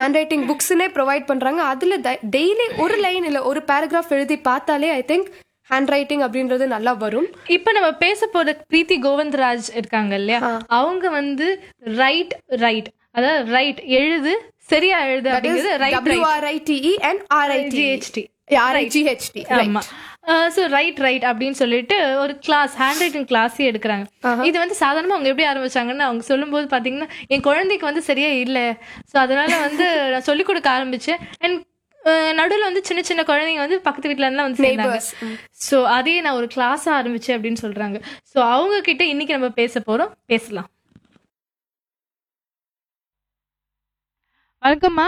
Hand writing புக்ஸ்னே provide பண்றாங்க அதுல daily ஒரு லைன் இல்ல ஒரு பேராகிராஃப் எழுதி பார்த்தாலே ஐ திங்க் ஹேண்ட் ரைட்டிங் அப்படின்றது நல்லா வரும் இப்ப நம்ம பேச போற பிரீத்தி கோவிந்தராஜ் இருக்காங்க இல்லையா அவங்க வந்து ரைட் ரைட் அதாவது ரைட் எழுது சரியா எழுது அப்படிங்கிறது write W R I T E and R I G H T R I G H T ஆமா ஸோ ரைட் ரைட் அப்படின்னு சொல்லிட்டு ஒரு கிளாஸ் ஹேண்ட் ரைட்டிங் கிளாஸே எடுக்கிறாங்க இது வந்து சாதாரணமா அவங்க எப்படி ஆரம்பிச்சாங்கன்னா அவங்க சொல்லும்போது பாத்தீங்கன்னா என் குழந்தைக்கு வந்து சரியா இல்லை ஸோ அதனால வந்து நான் சொல்லிக் கொடுக்க ஆரம்பிச்சேன் அண்ட் நடுவில் வந்து சின்ன சின்ன குழந்தைங்க வந்து பக்கத்து வீட்ல இருந்தா வந்து சேர்ந்தாங்க ஸோ அதையே நான் ஒரு கிளாஸ் ஆரம்பிச்சேன் அப்படின்னு சொல்றாங்க ஸோ அவங்க கிட்ட இன்னைக்கு நம்ம பேச போறோம் பேசலாம் வணக்கம்மா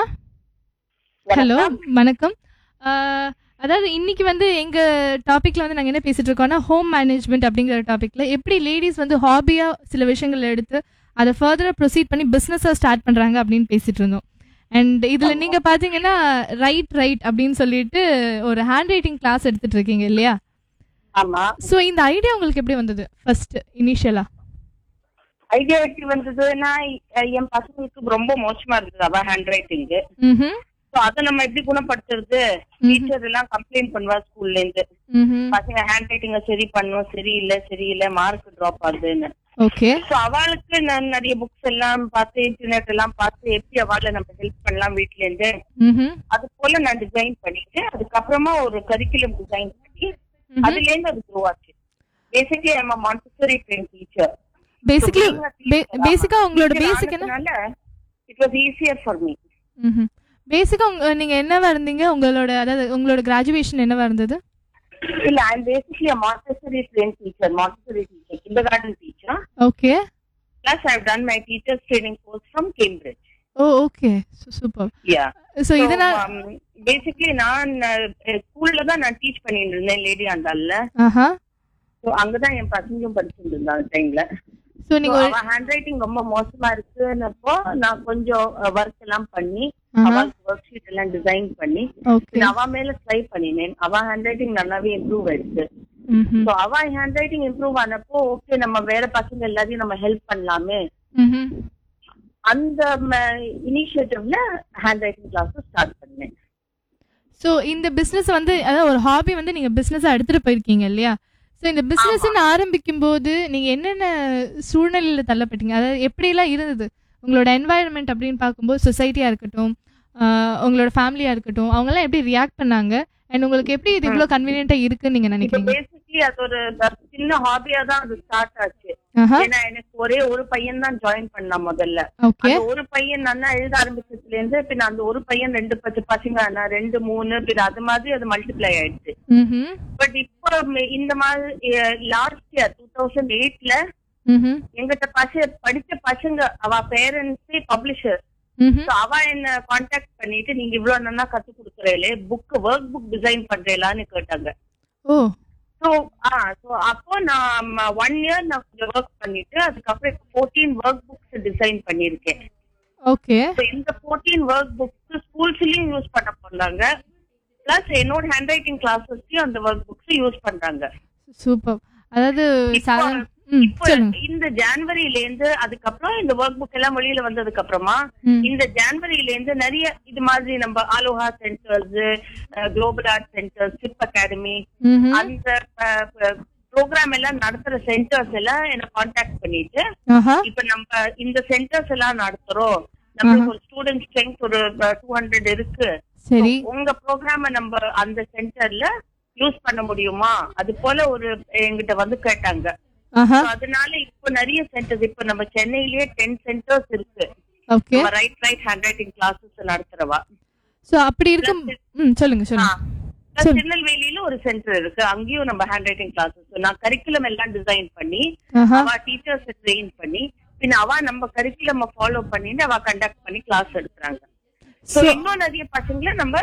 ஹலோ வணக்கம் ஆஹ், அதாவது இன்னைக்கு வந்து எங்க டாபிக்ல வந்து நாங்க என்ன பேசிட்டு இருக்கோம்னா ஹோம் மேனேஜ்மெண்ட் அப்படிங்கிற டாபிக்ல எப்படி லேடிஸ் வந்து ஹாபியா சில விஷயங்கள் எடுத்து அதை ஃபர்தரா ப்ரொசீட் பண்ணி பிசினஸா ஸ்டார்ட் பண்றாங்க அப்படின்னு பேசிட்டு இருந்தோம் அண்ட் இதுல நீங்க பாத்தீங்கன்னா ரைட் ரைட் அப்படின்னு சொல்லிட்டு ஒரு ஹேண்ட் ரைட்டிங் கிளாஸ் எடுத்துட்டு இருக்கீங்க இல்லையா ஆமா சோ இந்த ஐடியா உங்களுக்கு எப்படி வந்தது ஃபர்ஸ்ட் இனிஷியலா ஐடியா எப்படி வந்ததுன்னா எ- என் பசங்களுக்கு ரொம்ப மோசமா இருந்தது அவ ஹேண்ட் ரைட்டிங் ம்ஹும் சோ அத நம்ம எப்படி குணப்படுத்துறது டீச்சர் எல்லாம் கம்ப்ளைண்ட் பண்ணுவா ஸ்கூல்ல இருந்து ம்ஹும் பசங்க ஹேண்ட் ரைட்டிங்க சரி பண்ணும் சரியில்லை சரியில்லை மார்க் ட்ராப் ஆகுதுன்னு ஓகே சோ அவளுக்கு நான் நிறைய புக்ஸ் எல்லாம் பார்த்து இன்டர்நெட் எல்லாம் பார்த்து எப்படி அவளை நம்ம ஹெல்ப் பண்ணலாம் வீட்ல இருந்து ம்ஹும் அது போல நான் டிசைன் பண்ணிட்டு அதுக்கப்புறமா ஒரு கரிக்குலம் டிசைன் பண்ணி அதுல இருந்து அது க்ரோ ஆச்சு பேசிக்கலி நம்ம மாண்டசரி ட்ரெயின் டீச்சர் பேசிக்கலி பேசிக்கா உங்களோட பேசிக் என்ன it was easier for me பேசிக்கா நீங்க என்னவா இருந்தீங்க உங்களோட அதாவது உங்களோட கிராஜுவேஷன் என்னவா இருந்தது இல்ல I am basically a Montessori train teacher Montessori teacher kindergarten teacher okay plus I have done my teachers training course from Cambridge oh okay super yeah so இதனால பேசிக்கலி நான் ஸ்கூல்ல தான் நான் டீச் பண்ணிட்டு இருந்தேன் லேடி ஆண்டாள்ல ஆஹா so அங்கதான் என் பசங்களும் படிச்சுட்டு இருந்தா அந்த டைம்ல சோ நீங்க ஒரு- அவ ஹேண்ட் ரைட்டிங் ரொம்ப மோசமா இருக்குன்னப்போ நான் கொஞ்சம் ஒர்க் எல்லாம் பண்ணி ஆஹா. அவளுக்கு ஒர்க் ஷீட் எல்லாம் டிசைன் பண்ணி ஓகே நான் அவ மேல ட்ரை பண்ணினேன் அவ ஹேண்ட் ரைட்டிங் நல்லாவே இம்ப்ரூவ் ஆயிடுச்சு ம்ஹும் ஸோ அவ ஹேண்ட் ரைட்டிங் இம்ப்ரூவ் ஆனப்போ ஓகே நம்ம வேற பசங்க எல்லாத்தையும் நம்ம ஹெல்ப் பண்ணலாமே ம்ஹும் அந்த இனிஷியேட்டிவ்ல ஹேண்ட் ரைட்டிங் கிளாஸ் ஸ்டார்ட் பண்ணேன் சோ இந்த பிசினஸ் வந்து அதாவது ஒரு ஹாபி வந்து நீங்க பிசினஸா எடுத்துட்டு போயிருக்கீங்க இல்லையா சோ இந்த பிசினஸ் ஆரம்பிக்கும் போது நீங்க என்னென்ன சூழ்நிலையில தள்ளப்பட்டீங்க அதாவது எப்படியெல்லாம் இருந்தது உங்களோட என்வாயன்மெண்ட் அப்படின்னு பார்க்கும்போது சொசைட்டியா இருக்கட்டும் ஆஹ் உங்களோட ஃபேமிலியா இருக்கட்டும் அவங்க எல்லாம் எப்படி ரியாக்ட் பண்ணாங்க அண்ட் உங்களுக்கு எப்படி இது இவ்வளவு கன்வீனியன்ட்டா இருக்குன்னு நீங்க இப்போ நினைக்கிறீங்க பேசிக்கலி அது ஒரு த- சின்ன ஹாபியா தான் அது ஸ்டார்ட் ஆச்சு ஆஹா ஏன்னா எனக்கு ஒரே ஒரு பையன் தான் ஜாயின் பண்ணான் முதல்ல ஓகே அந்த ஒரு பையன் நல்லா எழுத ஆரம்பிச்சதுல இருந்து பின்ன அந்த ஒரு பையன் ரெண்டு பத்து பசங்க நான் ரெண்டு மூணு பின்ன அது மாதிரி அது மல்டிப்ளை ஆயிடுச்சு ம்ஹும் பட் இப்போ மே- இந்த மாதிரி லாஸ்ட் இயர் டூ தௌசண்ட் எயிட்ல ம்ஹும் எங்கிட்ட பச படிச்ச பசங்க அவ பேரண்ட்ஸே பப்ளிஷர் ம்ஹும் அவ என்ன காண்டாக்ட் பண்ணிட்டு நீங்க இவ்வளவு நல்லா கத்து கொடுக்குறீங்களே புக் ஒர்க் புக் டிசைன் பண்றீங்களான்னு கேட்டாங்க ஓ ஸோ ஆ ஸோ அப்போ நான் ஒன் இயர் நான் கொஞ்சம் ஒர்க் பண்ணிட்டு அதுக்கப்புறம் ஃபோர்டீன் ஒர்க் புக்ஸ் டிசைன் பண்ணியிருக்கேன் ஓகே So, இந்த ஃபோர்டீன் ஒர்க் புக்ஸ் ஸ்கூல்ஸ்லயும் யூஸ் பண்ண போறாங்க பிளஸ் என்னோட ஹேண்ட் ரைட்டிங் கிளாஸஸ்லயும் அந்த ஒர்க் புக்ஸ் யூஸ் பண்றாங்க சூப்பர் அதாவது இப்போ- சாதாரண ம் இப்போ சொல்லுங்க இந்த ஜான்வரியில இருந்து அதுக்கப்புறம் இந்த ஒர்க் புக் எல்லாம் வெளியில வந்ததுக்கு அப்புறமா ம். இந்த ஜான்வரியில இருந்து நிறைய இது மாதிரி நம்ம Aloha centres global art centres SIP academy ம்ஹும் அந்த ப்ரோக்ராம் எல்லாம் நடத்துற சென்டர்ஸ் எல்லாம் என்ன காண்டாக்ட் பண்ணிட்டு ஆஹா இப்ப நம்ம இந்த சென்டர்ஸ் எல்லாம் நடத்துறோம் நம்மளுக்கு ஒரு ஸ்டூடெண்ட் ஸ்ட்ரென்த் ஒரு டூ ஹண்ட்ரட் இருக்கு சரி உங்க ப்ரோக்ராம நம்ம அந்த சென்டர்ல யூஸ் பண்ண முடியுமா அது போல ஒரு எங்கிட்ட வந்து கேட்டாங்க ஆஹா So, அதனால இப்போ நிறைய சென்டர்ஸ் இப்போ நம்ம சென்னையிலேயே டென் சென்டர்ஸ் இருக்கு okay right right handwriting classes நடத்துறவா சோ அப்படி இருக்கும் ம் சொல்லுங்க ஆ. சொல்லுங்க Plus சொல்லு. திருநெல்வேலியில ஒரு சென்டர் இருக்கு அங்கேயும் நம்ம ஹேண்ட் ரைட்டிங் கிளாஸஸ் நான் கரிக்குலம் எல்லாம் டிசைன் பண்ணி ஆஹா அவ டீச்சர்ஸ் ட்ரெயின் பண்ணி பின்ன அவ நம்ம கரிக்குலம் ஃபாலோ பண்ணிட்டு அவ கண்டக்ட் பண்ணி கிளாஸ் எடுக்கிறாங்க சோ So- இன்னும் நிறைய பசங்களை நம்ம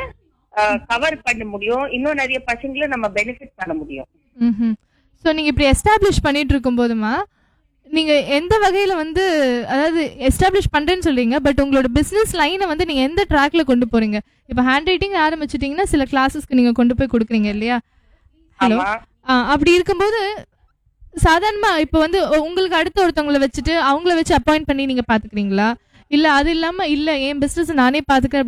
கவர் பண்ண முடியும் இன்னும் நிறைய பசங்களை நம்ம பெனிஃபிட் பண்ண முடியும் ம்ஹும் ஸோ நீங்கள் இப்படி எஸ்டாப்ளிஷ் பண்ணிட்டு இருக்கும்போதுமா நீங்கள் எந்த வகையில் வந்து அதாவது எஸ்டாப்ளிஷ் பண்ணுறேன்னு சொல்றீங்க பட் உங்களோட பிஸ்னஸ் லைனை வந்து நீங்கள் எந்த ட்ராக்ல கொண்டு போறீங்க இப்போ ஹேண்ட் ரைட்டிங் ஆரம்பிச்சிட்டிங்கன்னா சில கிளாஸஸ்க்கு நீங்கள் கொண்டு போய் கொடுக்குறீங்க இல்லையா ஹலோ ஆமா அப்படி இருக்கும்போது சாதாரணமா இப்போ வந்து உ- உங்களுக்கு அடுத்த ஒருத்தவங்களை வச்சுட்டு அவங்கள வச்சு அப்பாயிண்ட் பண்ணி நீங்கள் பார்த்துக்கிறீங்களா இல்லை அது இல்லாமல் இல்லை என் பிஸ்னஸ் நானே பார்த்துக்கிறேன்